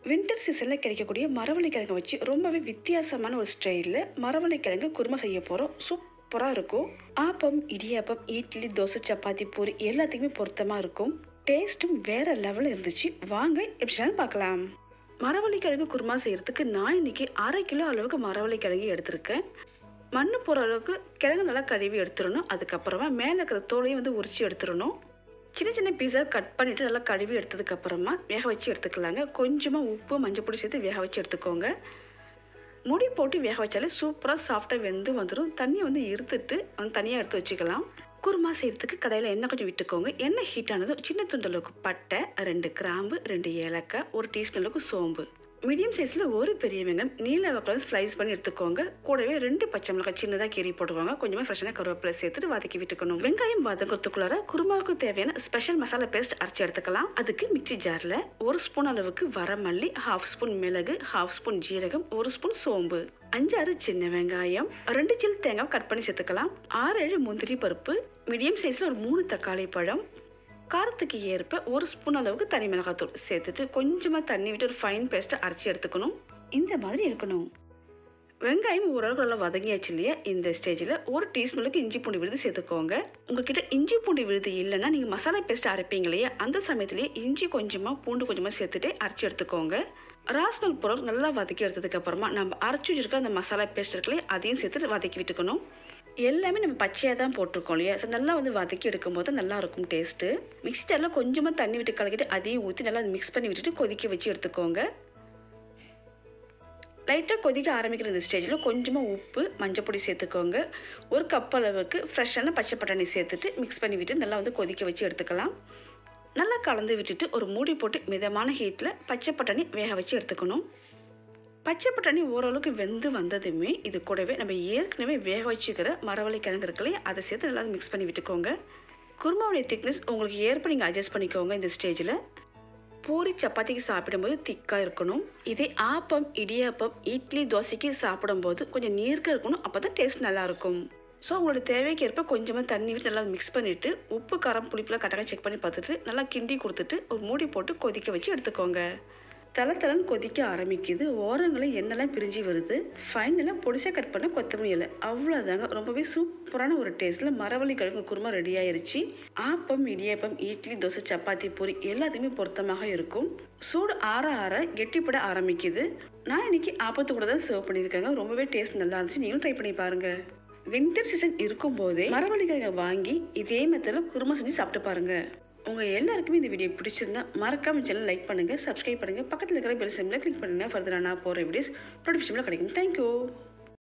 winter சீசனில் கிடைக்கக்கூடிய மரவள்ளி கிழங்கு வச்சு ரொம்பவே வித்தியாசமான ஒரு ஸ்டைலில் மரவள்ளி கிழங்கு குருமா செய்ய போகிறோம் சூப்பராக இருக்கும் ஆப்பம் இடியாப்பம் இட்லி தோசை சப்பாத்தி பூரி எல்லாத்துக்குமே பொருத்தமாக இருக்கும் டேஸ்ட்டும் வேற லெவலில் இருந்துச்சு வாங்க எப்படி பார்க்கலாம் மரவள்ளி கிழங்கு குருமா செய்கிறதுக்கு நான் இன்னைக்கு அரை கிலோ அளவுக்கு மரவள்ளி கிழங்கு எடுத்திருக்கேன் மண்ணு போகிற அளவுக்கு கிழங்கு நல்லா கழுவி எடுத்துடணும் அதுக்கப்புறமா மேலே இருக்கிற தோலையும் வந்து உரிச்சு எடுத்துடணும் சின்ன சின்ன பீஸா கட் பண்ணிவிட்டு நல்லா கழுவி எடுத்ததுக்கப்புறமா வேக வச்சு எடுத்துக்கலாங்க கொஞ்சமாக உப்பு மஞ்சள் பொடி சேர்த்து வேக வச்சு எடுத்துக்கோங்க முடி போட்டு வேக வச்சாலே சூப்பராக சாஃப்டாக வெந்து வந்துடும் தண்ணியை வந்து இருத்துட்டு வந்து தனியாக எடுத்து வச்சுக்கலாம் குருமா செய்கிறதுக்கு கடையில் எண்ணெய் கொஞ்சம் விட்டுக்கோங்க எண்ணெய் ஹீட் ஆனதும் சின்ன துண்டளவுக்கு பட்டை ரெண்டு கிராம்பு ரெண்டு ஏலக்காய் ஒரு டீஸ்பூன் அளவுக்கு சோம்பு மீடியம் சைஸில் ஒரு பெரிய வெங்காயம் நீல வக்கலாம் ஸ்லைஸ் பண்ணி எடுத்துக்கோங்க கூடவே ரெண்டு பச்சை மிளகாய் சின்னதாக கீறி போட்டுக்கோங்க கொஞ்சமாக ஃப்ரெஷ்ஷான கருவேப்பிலை சேர்த்துட்டு வதக்கி விட்டுக்கணும் வெங்காயம் வதங்கிறதுக்குள்ளார குருமாவுக்கு தேவையான ஸ்பெஷல் மசாலா பேஸ்ட் அரைச்சி எடுத்துக்கலாம் அதுக்கு மிக்சி ஜாரில் ஒரு ஸ்பூன் அளவுக்கு வரமல்லி ஹாஃப் ஸ்பூன் மிளகு ஹாஃப் ஸ்பூன் ஜீரகம் ஒரு ஸ்பூன் சோம்பு அஞ்சாறு சின்ன வெங்காயம் ரெண்டு சில் தேங்காய் கட் பண்ணி சேர்த்துக்கலாம் ஆறு ஏழு முந்திரி பருப்பு மீடியம் சைஸில் ஒரு மூணு தக்காளி பழம் காரத்துக்கு ஏற்ப ஒரு ஸ்பூன் அளவுக்கு தனி மிளகாத்தூள் சேர்த்துட்டு கொஞ்சமாக தண்ணி விட்டு ஒரு ஃபைன் பேஸ்ட்டை அரைச்சி எடுத்துக்கணும் இந்த மாதிரி இருக்கணும் வெங்காயம் ஓரளவுக்கு நல்லா வதங்கியாச்சு இல்லையா இந்த ஸ்டேஜில் ஒரு டீஸ்பூனுக்கு இஞ்சி பூண்டு விழுது சேர்த்துக்கோங்க உங்ககிட்ட இஞ்சி பூண்டு விழுது இல்லைன்னா நீங்கள் மசாலா பேஸ்ட் அரைப்பீங்க இல்லையா அந்த சமயத்துலேயே இஞ்சி கொஞ்சமாக பூண்டு கொஞ்சமாக சேர்த்துட்டு அரைச்சி எடுத்துக்கோங்க ராஸ்மல் பொருள் நல்லா வதக்கி எடுத்ததுக்கப்புறமா நம்ம அரைச்சி வச்சிருக்க அந்த மசாலா பேஸ்ட் இருக்குல்லையே அதையும் சேர்த்துட்டு வதக்கி விட்டுக்கணும் எல்லாமே நம்ம பச்சையாக தான் போட்டிருக்கோம் இல்லையா ஸோ நல்லா வந்து வதக்கி எடுக்கும்போது நல்லா இருக்கும் டேஸ்ட்டு மிக்ஸ்டரில் கொஞ்சமாக தண்ணி விட்டு கலக்கிட்டு அதையும் ஊற்றி நல்லா மிக்ஸ் பண்ணி விட்டுட்டு கொதிக்க வச்சு எடுத்துக்கோங்க லைட்டாக கொதிக்க ஆரம்பிக்கிற இந்த ஸ்டேஜில் கொஞ்சமாக உப்பு மஞ்சள் பொடி சேர்த்துக்கோங்க ஒரு கப் அளவுக்கு ஃப்ரெஷ்ஷான பச்சை பட்டாணி சேர்த்துட்டு மிக்ஸ் பண்ணி விட்டு நல்லா வந்து கொதிக்க வச்சு எடுத்துக்கலாம் நல்லா கலந்து விட்டுட்டு ஒரு மூடி போட்டு மிதமான ஹீட்டில் பச்சை பட்டாணி வேக வச்சு எடுத்துக்கணும் பச்சை பட்டாணி ஓரளவுக்கு வெந்து வந்ததுமே இது கூடவே நம்ம ஏற்கனவே வேக வச்சுக்கிற மரவள்ளி கிழங்கு இருக்குல்லையே அதை சேர்த்து நல்லா மிக்ஸ் பண்ணி விட்டுக்கோங்க குருமாவுடைய திக்னஸ் உங்களுக்கு ஏற்ப நீங்கள் அட்ஜஸ்ட் பண்ணிக்கோங்க இந்த ஸ்டேஜில் பூரி சப்பாத்திக்கு சாப்பிடும்போது திக்காக இருக்கணும் இதே ஆப்பம் இடியாப்பம் இட்லி தோசைக்கு சாப்பிடும்போது கொஞ்சம் நீர்க்க இருக்கணும் அப்போ தான் டேஸ்ட் நல்லாயிருக்கும் ஸோ உங்களோட தேவைக்கு ஏற்ப கொஞ்சமாக தண்ணி விட்டு நல்லா மிக்ஸ் பண்ணிவிட்டு உப்பு காரம் புளிப்புலாம் கரெக்டாக செக் பண்ணி பார்த்துட்டு நல்லா கிண்டி கொடுத்துட்டு ஒரு மூடி போட்டு கொதிக்க வச்சு எடுத்துக்கோங்க தலை தலைன்னு கொதிக்க ஆரம்பிக்குது ஓரங்களில் எண்ணெய்லாம் பிரிஞ்சு வருது ஃபைனலாக பொடிசாக கட் பண்ண கொத்தமல்லி இலை அவ்வளோதாங்க ரொம்பவே சூப்பரான ஒரு டேஸ்ட்டில் மரவள்ளி கிழங்கு குருமா ரெடி ஆயிருச்சு ஆப்பம் இடியாப்பம் இட்லி தோசை சப்பாத்தி பூரி எல்லாத்துக்குமே பொருத்தமாக இருக்கும் சூடு ஆற ஆற கெட்டிப்பட ஆரம்பிக்குது நான் இன்னைக்கு ஆப்பத்து கூட தான் சர்வ் பண்ணியிருக்கேங்க ரொம்பவே டேஸ்ட் நல்லா இருந்துச்சு நீங்களும் ட்ரை பண்ணி பாருங்கள் வின்டர் சீசன் இருக்கும்போதே மரவள்ளி கிழங்கை வாங்கி இதே மெத்தடில் குருமா செஞ்சு சாப்பிட்டு பாருங்கள் உங்கள் எல்லாருக்குமே இந்த வீடியோ பிடிச்சிருந்தா மறக்காம சேனல் லைக் பண்ணுங்கள் சப்ஸ்கிரைப் பண்ணுங்கள் பக்கத்தில் இருக்கிற பெல் சிம்மில் கிளிக் பண்ணுங்கள் ஃபர்தராக நான் போகிற வீடியோஸ் நோட்டிஃபிகேஷனில் கிடைக்கும் தேங்க்யூ